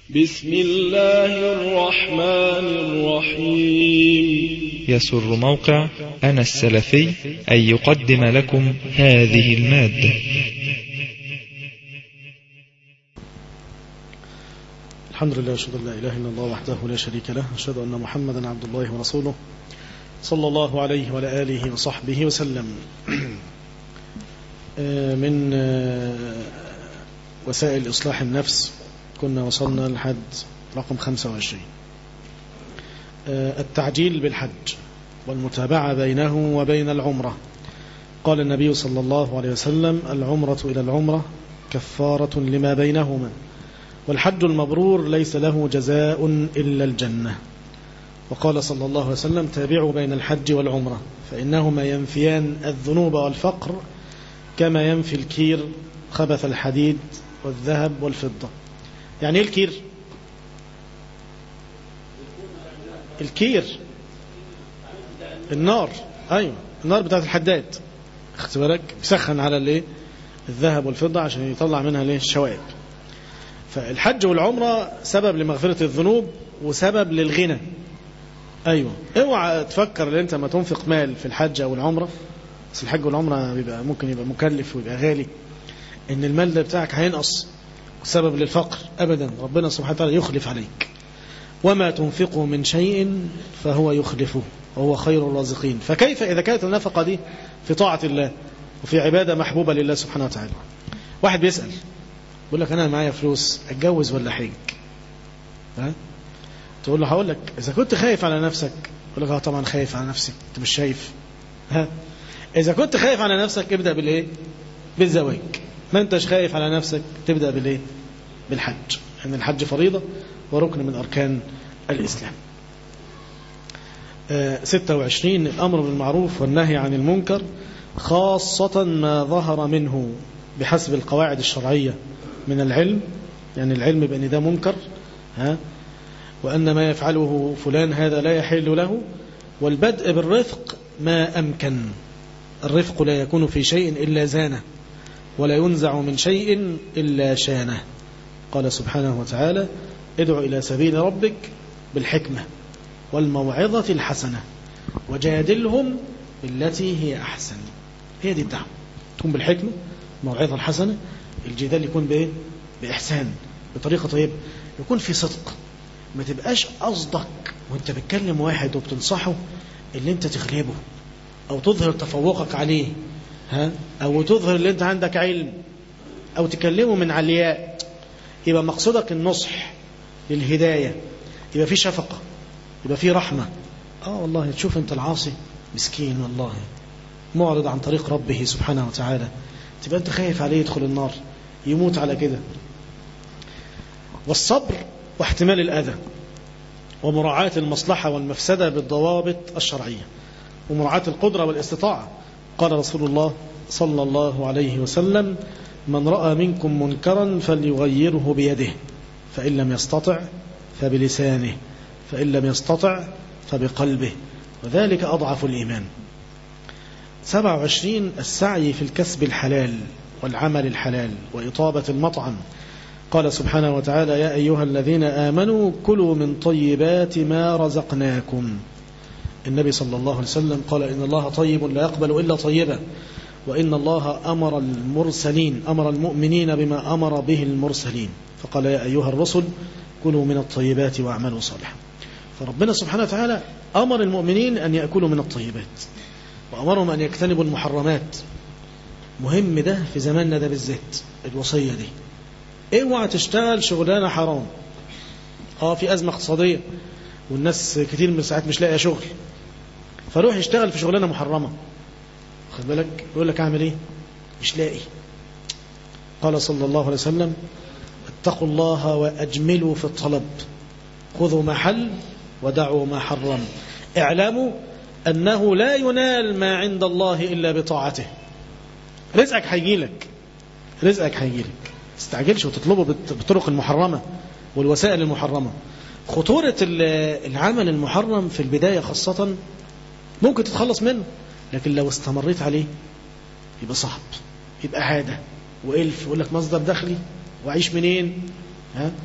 بسم الله الرحمن الرحيم يسر موقع أنا السلفي أن يقدم لكم هذه المادة الحمد لله أشهد أن لا إله إلا الله وحده لا شريك له أشهد أن محمدا عبد الله ورسوله صلى الله عليه وعلى آله وصحبه وسلم من وسائل إصلاح النفس كنا وصلنا لحد رقم 25 التعجيل بالحج والمتابعة بينه وبين العمرة قال النبي صلى الله عليه وسلم العمرة إلى العمرة كفارة لما بينهما والحج المبرور ليس له جزاء إلا الجنة وقال صلى الله عليه وسلم تابعوا بين الحج والعمرة فإنهما ينفيان الذنوب والفقر كما ينفي الكير خبث الحديد والذهب والفضة يعني ايه الكير الكير النار ايوه النار بتاعت الحداد خدت بالك بيسخن على الايه الذهب والفضة عشان يطلع منها الايه الشوائب فالحج والعمرة سبب لمغفرة الذنوب وسبب للغنى ايوه اوعى تفكر ان انت ما تنفق مال في الحج او العمرة بس الحج والعمرة بيبقى ممكن يبقى مكلف ويبقى غالي ان المال ده بتاعك هينقص سبب للفقر أبدا ربنا سبحانه وتعالى يخلف عليك وما تنفقوا من شيء فهو يخلفه وهو خير الرازقين فكيف إذا كانت النفقة دي في طاعة الله وفي عبادة محبوبة لله سبحانه وتعالى واحد بيسأل يقول لك أنا معايا فلوس أتجوز ولا حج ها؟ تقول له هقول لك إذا كنت خايف على نفسك يقول لك اه طبعا خايف على نفسي أنت مش شايف ها؟ إذا كنت خايف على نفسك ابدأ بالإيه بالزواج ما انتش خايف على نفسك تبدأ بالايه بالحج ان يعني الحج فريضة وركن من أركان الإسلام آه 26 الأمر بالمعروف والنهي عن المنكر خاصة ما ظهر منه بحسب القواعد الشرعية من العلم يعني العلم بأن ده منكر ها وأن ما يفعله فلان هذا لا يحل له والبدء بالرفق ما أمكن الرفق لا يكون في شيء إلا زانه ولا ينزع من شيء إلا شانه قال سبحانه وتعالى ادع إلى سبيل ربك بالحكمة والموعظة الحسنة وجادلهم بالتي هي أحسن هي دي الدعوة تكون بالحكمة الموعظة الحسنة الجدال يكون بإيه؟ بإحسان بطريقة طيبة يكون في صدق ما تبقاش قصدك وانت بتكلم واحد وبتنصحه اللي انت تغلبه او تظهر تفوقك عليه ها أو تظهر اللي أنت عندك علم أو تكلمه من علياء يبقى مقصودك النصح للهداية يبقى في شفقة يبقى في رحمة آه والله تشوف أنت العاصي مسكين والله معرض عن طريق ربه سبحانه وتعالى تبقى أنت خايف عليه يدخل النار يموت على كده والصبر واحتمال الأذى ومراعاة المصلحة والمفسدة بالضوابط الشرعية ومراعاة القدرة والاستطاعة قال رسول الله صلى الله عليه وسلم من رأى منكم منكرا فليغيره بيده فإن لم يستطع فبلسانه فإن لم يستطع فبقلبه وذلك أضعف الإيمان 27 السعي في الكسب الحلال والعمل الحلال وإطابة المطعم قال سبحانه وتعالى يا أيها الذين آمنوا كلوا من طيبات ما رزقناكم النبي صلى الله عليه وسلم قال إن الله طيب لا يقبل إلا طيبا وإن الله أمر المرسلين أمر المؤمنين بما أمر به المرسلين فقال يا أيها الرسل كلوا من الطيبات واعملوا صالحا فربنا سبحانه وتعالى أمر المؤمنين أن يأكلوا من الطيبات وأمرهم أن يجتنبوا المحرمات مهم ده في زماننا ده بالذات الوصية دي اوعى تشتغل شغلانة حرام اه في أزمة اقتصادية والناس كتير من الساعات مش لاقيه شغل فروح يشتغل في شغلانه محرمه خد بالك يقول لك اعمل ايه مش لاقي قال صلى الله عليه وسلم اتقوا الله واجملوا في الطلب خذوا ما حل ودعوا ما حرم اعلموا انه لا ينال ما عند الله الا بطاعته رزقك هيجي لك رزقك هيجي لك تستعجلش وتطلبه بالطرق المحرمه والوسائل المحرمه خطورة العمل المحرم في البداية خاصة ممكن تتخلص منه لكن لو استمريت عليه يبقى صعب يبقى عادة وإلف يقول لك مصدر دخلي وأعيش منين ها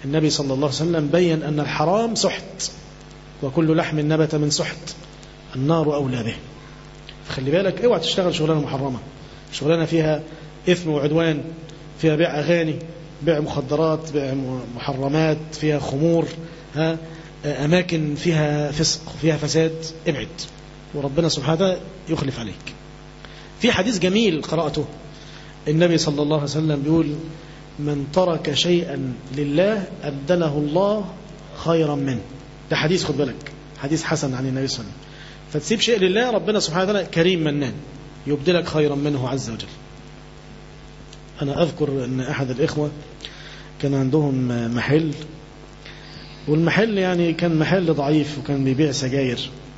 النبي صلى الله عليه وسلم بين أن الحرام سحت وكل لحم نبت من سحت النار أولى به خلي بالك اوعى تشتغل شغلانة محرمة شغلانة فيها إثم وعدوان فيها بيع أغاني بيع مخدرات بيع محرمات فيها خمور ها أماكن فيها فسق فيها فساد ابعد وربنا سبحانه وتعالى يخلف عليك في حديث جميل قرأته النبي صلى الله عليه وسلم بيقول من ترك شيئا لله أبدله الله خيرا منه ده حديث خد بالك حديث حسن عن النبي صلى الله عليه وسلم فتسيب شيء لله ربنا سبحانه وتعالى كريم منان يبدلك خيرا منه عز وجل أنا أذكر أن أحد الإخوة كان عندهم محل والمحل يعني كان محل ضعيف وكان بيبيع سجاير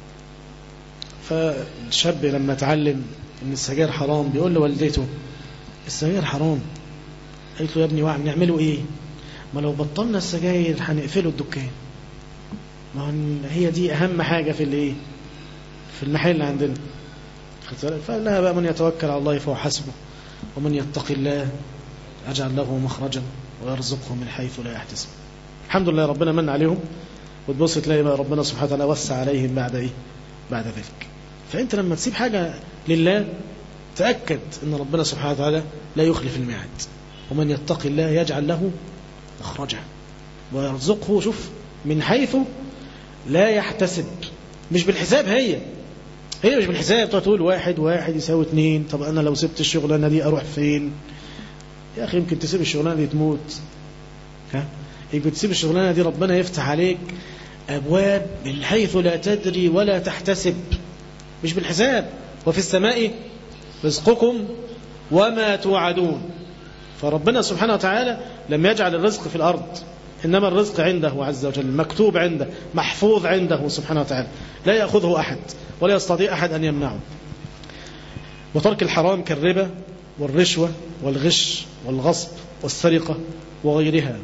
فالشاب لما اتعلم ان السجاير حرام بيقول لوالدته السجاير حرام قالت له يا ابني واعم نعمله ايه ما لو بطلنا السجاير هنقفله الدكان ما هي دي اهم حاجة في الايه في المحل عندنا فقال لها بقى من يتوكل على الله فهو حسبه ومن يتقي الله أجعل له مخرجا ويرزقه من حيث لا يحتسب الحمد لله ربنا من عليهم وتبص تلاقي بقى ربنا سبحانه وتعالى وسع عليهم بعد ايه بعد ذلك فانت لما تسيب حاجة لله تأكد ان ربنا سبحانه وتعالى لا يخلف الميعاد ومن يتقي الله يجعل له مخرجا ويرزقه شوف من حيث لا يحتسب مش بالحساب هي هي مش بالحساب تقعد تقول واحد واحد يساوي اتنين طب انا لو سبت الشغلانه دي اروح فين يا اخي يمكن تسيب الشغلانه دي تموت ها يمكن تسيب الشغلانه دي ربنا يفتح عليك ابواب من حيث لا تدري ولا تحتسب مش بالحساب وفي السماء رزقكم وما توعدون فربنا سبحانه وتعالى لم يجعل الرزق في الأرض إنما الرزق عنده عز وجل مكتوب عنده محفوظ عنده سبحانه وتعالى لا يأخذه أحد ولا يستطيع أحد أن يمنعه وترك الحرام كالربا والرشوة والغش والغصب والسرقة وغيرها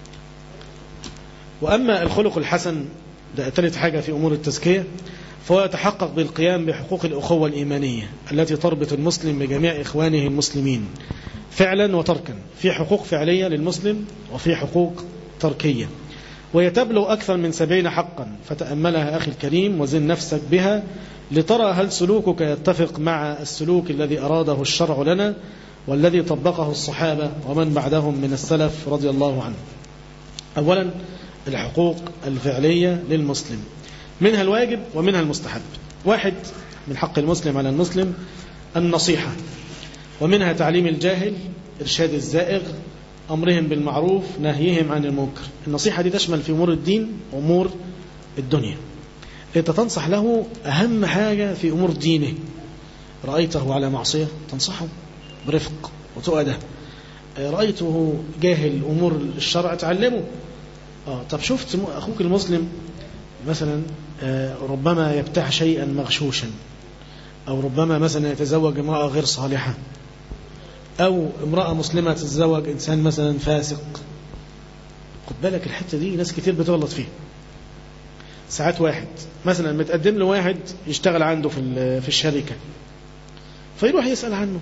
وأما الخلق الحسن ده ثالث حاجة في أمور التزكية فهو يتحقق بالقيام بحقوق الأخوة الإيمانية التي تربط المسلم بجميع إخوانه المسلمين فعلا وتركا في حقوق فعلية للمسلم وفي حقوق تركية وهي تبلغ أكثر من سبعين حقا فتأملها أخي الكريم وزن نفسك بها لترى هل سلوكك يتفق مع السلوك الذي أراده الشرع لنا والذي طبقه الصحابة ومن بعدهم من السلف رضي الله عنه أولا الحقوق الفعلية للمسلم منها الواجب ومنها المستحب واحد من حق المسلم على المسلم النصيحة ومنها تعليم الجاهل إرشاد الزائغ أمرهم بالمعروف نهيهم عن المنكر النصيحة دي تشمل في أمور الدين وأمور الدنيا أنت تنصح له أهم حاجة في أمور دينه رأيته على معصية تنصحه برفق وتؤده رأيته جاهل أمور الشرع تعلمه آه طب شفت أخوك المسلم مثلا ربما يبتاع شيئا مغشوشا أو ربما مثلا يتزوج امرأة غير صالحة أو امرأة مسلمة تتزوج إنسان مثلا فاسق خد بالك الحتة دي ناس كتير بتغلط فيها ساعات واحد مثلا متقدم له واحد يشتغل عنده في في الشركة فيروح يسأل عنه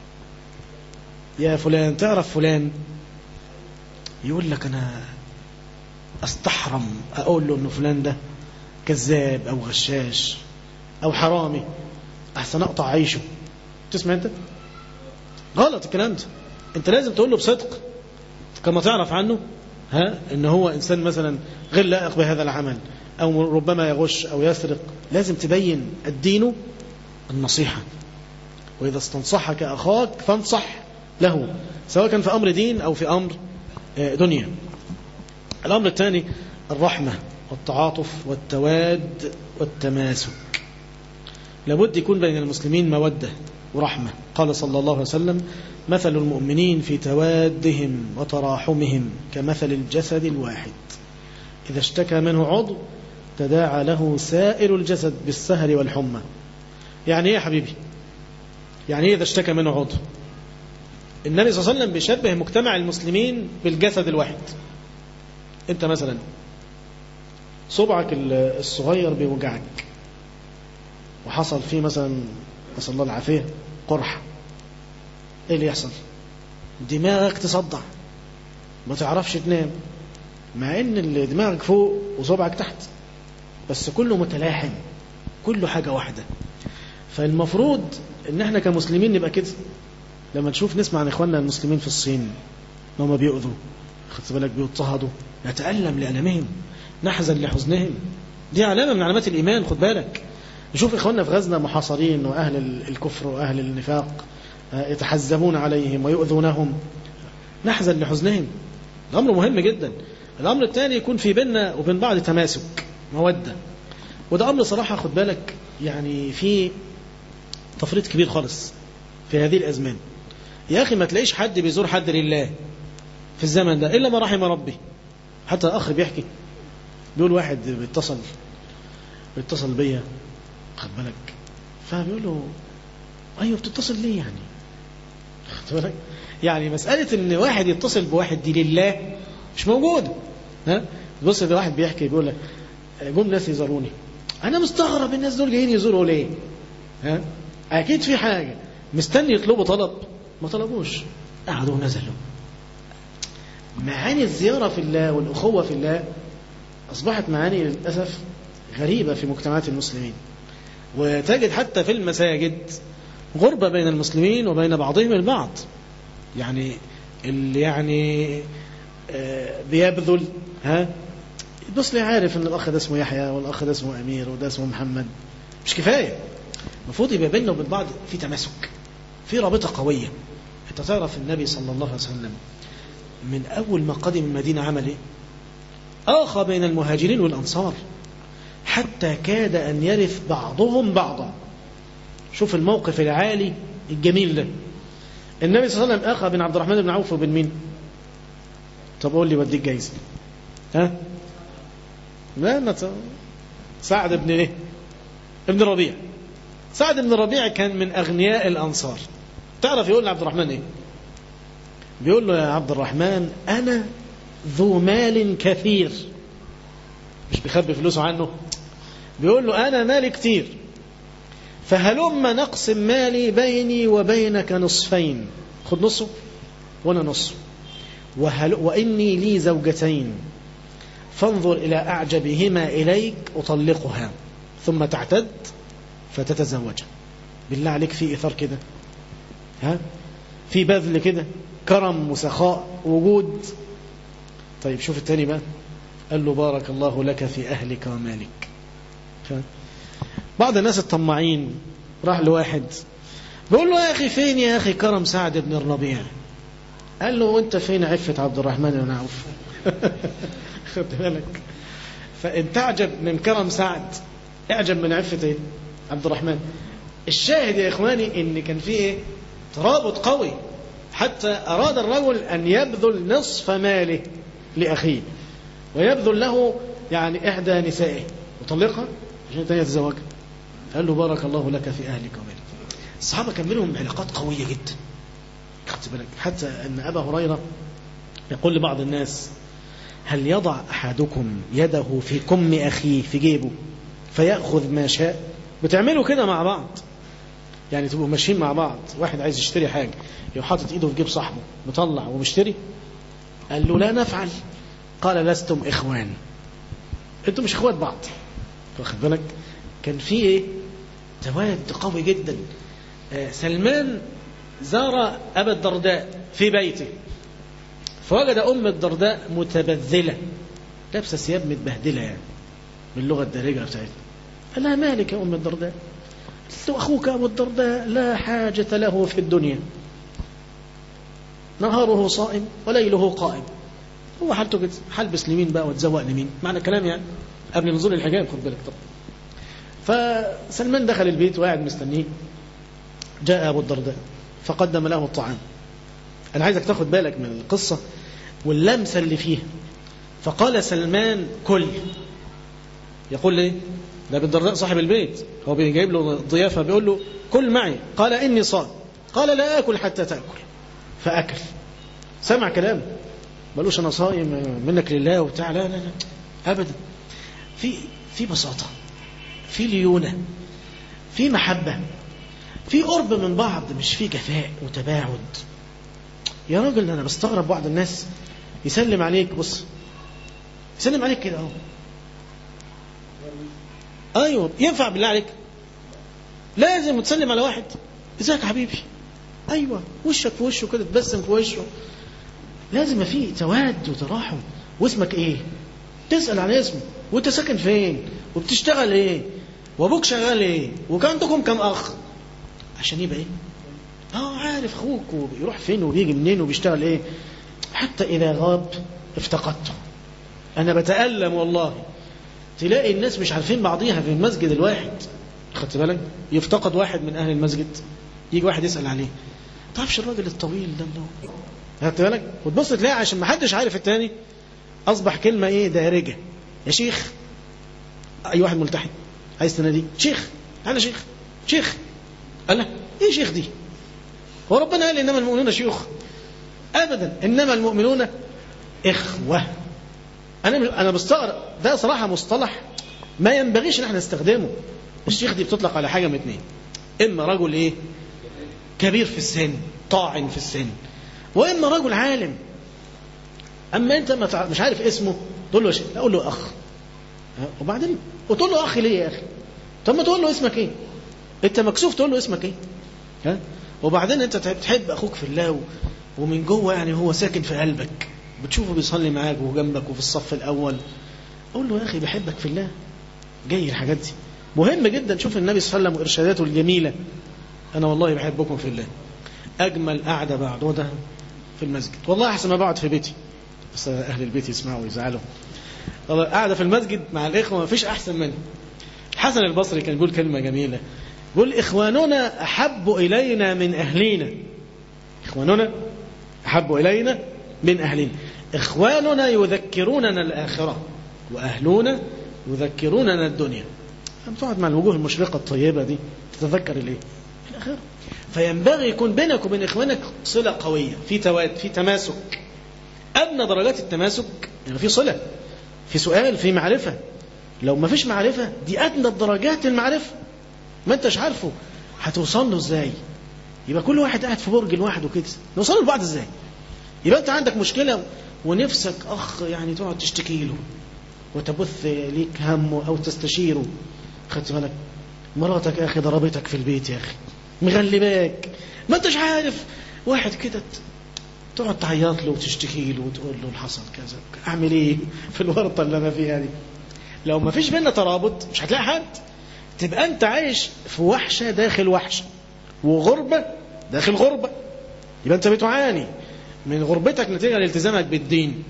يا فلان تعرف فلان يقول لك أنا استحرم أقول له أنه فلان ده كذاب أو غشاش أو حرامي أحسن أقطع عيشه تسمع أنت غلط الكلام ده أنت لازم تقول له بصدق كما تعرف عنه ها إن هو إنسان مثلا غير لائق بهذا العمل أو ربما يغش أو يسرق لازم تبين الدين النصيحة وإذا استنصحك أخاك فانصح له سواء كان في أمر دين أو في أمر دنيا الأمر الثاني الرحمة والتعاطف والتواد والتماسك لابد يكون بين المسلمين مودة ورحمة قال صلى الله عليه وسلم مثل المؤمنين في توادهم وتراحمهم كمثل الجسد الواحد إذا اشتكى منه عضو تداعى له سائر الجسد بالسهر والحمى يعني ايه يا حبيبي يعني ايه إذا اشتكى منه عضو النبي صلى الله عليه وسلم بيشبه مجتمع المسلمين بالجسد الواحد انت مثلا صبعك الصغير بيوجعك وحصل فيه مثلا نسأل الله العافية قرح ايه اللي يحصل دماغك تصدع ما تعرفش تنام مع ان اللي دماغك فوق وصبعك تحت بس كله متلاحم كله حاجة واحدة فالمفروض ان احنا كمسلمين نبقى كده لما نشوف نسمع عن اخواننا المسلمين في الصين ان هم بيؤذوا خدت بالك بيضطهدوا نتألم لألمهم نحزن لحزنهم دي علامة من علامات الإيمان خد بالك نشوف إخواننا في غزة محاصرين وأهل الكفر وأهل النفاق يتحزبون عليهم ويؤذونهم نحزن لحزنهم الأمر مهم جدا الأمر الثاني يكون في بيننا وبين بعض تماسك مودة وده أمر صراحة خد بالك يعني في تفريط كبير خالص في هذه الأزمان يا أخي ما تلاقيش حد بيزور حد لله في الزمن ده إلا ما رحم ربي حتى أخ بيحكي بيقول واحد بيتصل بيتصل بيا خد بالك فبيقول له أيوه بتتصل ليه يعني خد بالك يعني مسألة إن واحد يتصل بواحد دي لله مش موجودة ها بص ده واحد بيحكي بيقول لك جم ناس يزوروني أنا مستغرب الناس دول جايين يزوروا ليه ها أكيد في حاجة مستني يطلبوا طلب ما طلبوش قعدوا ونزلوا معاني الزيارة في الله والأخوة في الله أصبحت معاني للأسف غريبة في مجتمعات المسلمين وتجد حتى في المساجد غربة بين المسلمين وبين بعضهم البعض يعني اللي يعني بيبذل ها بص لي عارف ان الاخ ده اسمه يحيى والاخ ده اسمه امير وده اسمه محمد مش كفايه المفروض يبقى بيننا وبين بعض في تماسك في رابطه قويه انت تعرف النبي صلى الله عليه وسلم من اول ما قدم المدينه عمل ايه اخى بين المهاجرين والانصار حتى كاد ان يرث بعضهم بعضا شوف الموقف العالي الجميل ده النبي صلى الله عليه وسلم اخى بين عبد الرحمن بن عوف وبين مين طب قول لي وديك جايزه ها لا ما سعد بن ايه ابن ربيع سعد بن ربيع كان من اغنياء الانصار تعرف يقول لعبد الرحمن ايه بيقول له يا عبد الرحمن انا ذو مال كثير مش بيخبي فلوسه عنه بيقول له انا مالي كتير فهلم نقسم مالي بيني وبينك نصفين خد نصه وانا نصه وهل واني لي زوجتين فانظر إلى أعجبهما إليك أطلقها ثم تعتد فتتزوجها بالله عليك في إثار كده ها في بذل كده كرم وسخاء وجود طيب شوف التاني بقى قال له بارك الله لك في أهلك ومالك بعض الناس الطماعين راح لواحد بيقول له يا أخي فين يا أخي كرم سعد بن الربيع قال له وانت فين عفة عبد الرحمن بن عوف خد بالك فان تعجب من كرم سعد اعجب من عفة ايه عبد الرحمن الشاهد يا اخواني ان كان في ايه ترابط قوي حتى اراد الرجل ان يبذل نصف ماله لاخيه ويبذل له يعني احدى نسائه وطلقها عشان تاني يتزوجها قال له بارك الله لك في اهلك ومالك الصحابه كان بينهم علاقات قويه جدا خدت بالك حتى ان ابا هريره يقول لبعض الناس هل يضع أحدكم يده في كم أخيه في جيبه فيأخذ ما شاء بتعملوا كده مع بعض يعني تبقوا ماشيين مع بعض واحد عايز يشتري حاجة يروح حاطط ايده في جيب صاحبه مطلع ومشتري قال له لا نفعل قال لستم إخوان انتم مش اخوات بعض واخد بالك كان في ايه تواد قوي جدا آه سلمان زار أبا الدرداء في بيته فوجد أم الدرداء متبذلة لابسة ثياب متبهدلة يعني باللغة الدارجة بتاعتها قال لها مالك يا أم الدرداء قلت له أخوك أبو الدرداء لا حاجة له في الدنيا نهاره صائم وليله قائم هو حالته كده هلبس لمين بقى واتزوق لمين معنى كلام يعني قبل نزول الحجاب خد بالك طبعا فسلمان دخل البيت وقاعد مستنيه جاء أبو الدرداء فقدم له الطعام أنا عايزك تاخد بالك من القصة واللمسة اللي فيها فقال سلمان كل يقول لي ده بالدرداء صاحب البيت هو جايب له ضيافة بيقول له كل معي قال إني صائم قال لا آكل حتى تأكل فأكل سمع كلامه بلوش أنا صايم منك لله وبتاع لا لا لا أبدا في في بساطة في ليونة في محبة في قرب من بعض مش في جفاء وتباعد يا راجل أنا بستغرب بعض الناس يسلم عليك بص يسلم عليك كده اهو ايوه ينفع بالله عليك لازم تسلم على واحد ازيك يا حبيبي ايوه وشك في وشه كده تبسم في وشه لازم في تواد وتراحم واسمك ايه تسال عن اسمه وانت ساكن فين وبتشتغل ايه وابوك شغال ايه وكان عندكم كم اخ عشان يبقى ايه اه عارف اخوك وبيروح فين وبيجي منين وبيشتغل ايه حتى اذا غاب افتقدته انا بتالم والله تلاقي الناس مش عارفين بعضيها في المسجد الواحد خدت بالك يفتقد واحد من اهل المسجد يجي واحد يسال عليه تعرفش الراجل الطويل ده اللي هو خدت بالك وتبص تلاقي عشان ما حدش عارف التاني اصبح كلمه ايه دارجه يا شيخ اي واحد ملتحي عايز تناديه شيخ انا شيخ شيخ قال له ايه شيخ دي هو ربنا قال انما المؤمنون شيوخ ابدا انما المؤمنون اخوه انا انا بستغرب ده صراحه مصطلح ما ينبغيش ان احنا نستخدمه الشيخ دي بتطلق على حاجه من اثنين اما رجل ايه كبير في السن طاعن في السن واما رجل عالم اما انت ما مش عارف اسمه تقول له شيء اقول له اخ وبعدين وتقول له اخ ليه يا اخي طب ما تقول له اسمك ايه انت مكسوف تقول له اسمك ايه ها وبعدين انت بتحب اخوك في الله ومن جوه يعني هو ساكن في قلبك بتشوفه بيصلي معاك وجنبك وفي الصف الاول قول له يا اخي بحبك في الله جاي الحاجات دي مهم جدا شوف النبي صلى الله عليه وسلم وارشاداته الجميله انا والله بحبكم في الله اجمل قعده بعدودها في المسجد والله احسن ما بقعد في بيتي بس اهل البيت يسمعوا ويزعلوا قاعده في المسجد مع الاخوه ما فيش احسن منه حسن البصري كان يقول كلمه جميله يقول اخواننا احب الينا من اهلينا اخواننا احب الينا من اهلنا اخواننا يذكروننا الاخره واهلنا يذكروننا الدنيا تقعد مع الوجوه المشرقه الطيبه دي تتذكر الايه الاخره فينبغي يكون بينك وبين اخوانك صله قويه في تواد في تماسك ادنى درجات التماسك يعني في صله في سؤال في معرفه لو ما فيش معرفه دي ادنى درجات المعرفه ما انتش عارفه هتوصل له ازاي يبقى كل واحد قاعد في برج لوحده كده نوصل لبعض ازاي يبقى انت عندك مشكله ونفسك اخ يعني تقعد تشتكي له وتبث ليك همه او تستشيره خدت بالك مراتك يا اخي ضربتك في البيت يا اخي مغلباك ما انتش عارف واحد كده تقعد تعيط له وتشتكي له وتقول له حصل كذا اعمل ايه في الورطه اللي انا فيها دي لو ما فيش بينا ترابط مش هتلاقي حد تبقى انت عايش في وحشه داخل وحشه وغربه داخل غربه يبقى انت بتعاني من غربتك نتيجه لالتزامك بالدين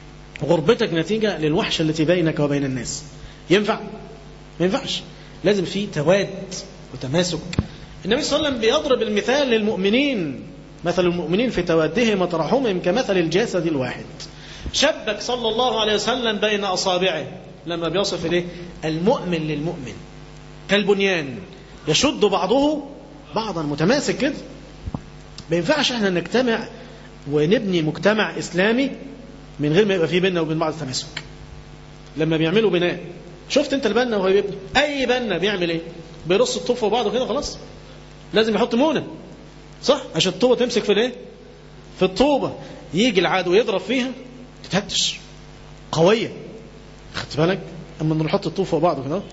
غربتك نتيجه للوحشه التي بينك وبين الناس ينفع ما ينفعش لازم في تواد وتماسك النبي صلى الله عليه وسلم بيضرب المثال للمؤمنين مثل المؤمنين في توادهم وترحمهم كمثل الجسد الواحد شبك صلى الله عليه وسلم بين أصابعه لما بيصف إليه المؤمن للمؤمن كالبنيان يشد بعضه بعضا متماسك كده ما ينفعش احنا نجتمع ونبني مجتمع إسلامي من غير ما يبقى في بيننا وبين بعض تماسك لما بيعملوا بناء شفت انت البنا وهو بيبني اي بنا بيعمل ايه بيرص الطوب في بعضه كده خلاص لازم يحط مونه صح عشان الطوبه تمسك في الايه في الطوبه يجي العدو يضرب فيها تتهتش قويه خدت بالك اما نحط الطوب فوق بعضه كده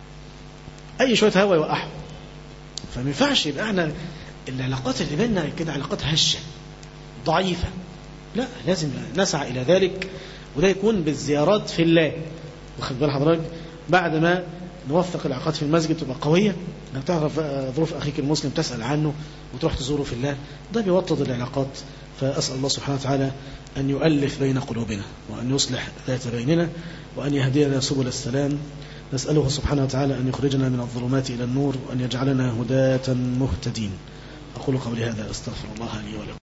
اي شويه هواء يوقعها فما ينفعش يبقى احنا العلاقات اللي بيننا كده علاقات هشه ضعيفه لا لازم نسعى الى ذلك وده يكون بالزيارات في الله واخد بال حضرتك بعد ما نوفق العلاقات في المسجد تبقى قوية انك تعرف ظروف أخيك المسلم تسأل عنه وتروح تزوره في الله ده بيوطد العلاقات فأسأل الله سبحانه وتعالى أن يؤلف بين قلوبنا وأن يصلح ذات بيننا وأن يهدينا سبل السلام نسأله سبحانه وتعالى أن يخرجنا من الظلمات إلى النور وأن يجعلنا هداة مهتدين أقول قولي هذا أستغفر الله لي ولكم